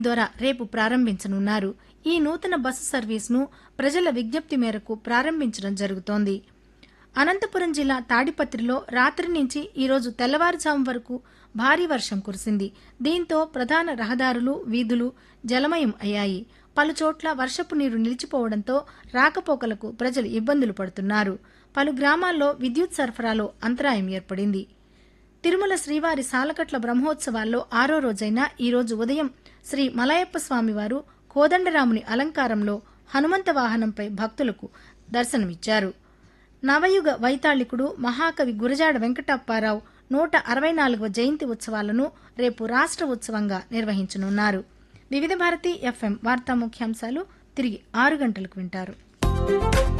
ద్వారా రేపు ప్రారంభించనున్నారు ఈ నూతన బస్సు సర్వీసును ప్రజల విజ్ఞప్తి మేరకు ప్రారంభించడం జరుగుతోంది అనంతపురం జిల్లా తాడిపత్రిలో రాత్రి నుంచి ఈరోజు తెల్లవారుజాము వరకు భారీ వర్షం కురిసింది దీంతో ప్రధాన రహదారులు వీధులు జలమయం అయ్యాయి పలుచోట్ల వర్షపు నీరు నిలిచిపోవడంతో రాకపోకలకు ప్రజలు ఇబ్బందులు పడుతున్నారు పలు గ్రామాల్లో విద్యుత్ సరఫరాలో అంతరాయం ఏర్పడింది తిరుమల శ్రీవారి సాలకట్ల బ్రహ్మోత్సవాల్లో ఆరో రోజైన ఈరోజు ఉదయం శ్రీ మలయప్ప స్వామివారు కోదండరాముని అలంకారంలో హనుమంత వాహనంపై భక్తులకు దర్శనమిచ్చారు నవయుగ వైతాళికుడు మహాకవి గురజాడ వెంకటప్పారావు నూట అరవై నాలుగవ జయంతి ఉత్సవాలను రేపు రాష్ట్ర ఉత్సవంగా నిర్వహించనున్నారు వివిధ భారతి ఎఫ్ఎం వార్తా ముఖ్యాంశాలు తిరిగి ఆరు గంటలకు వింటారు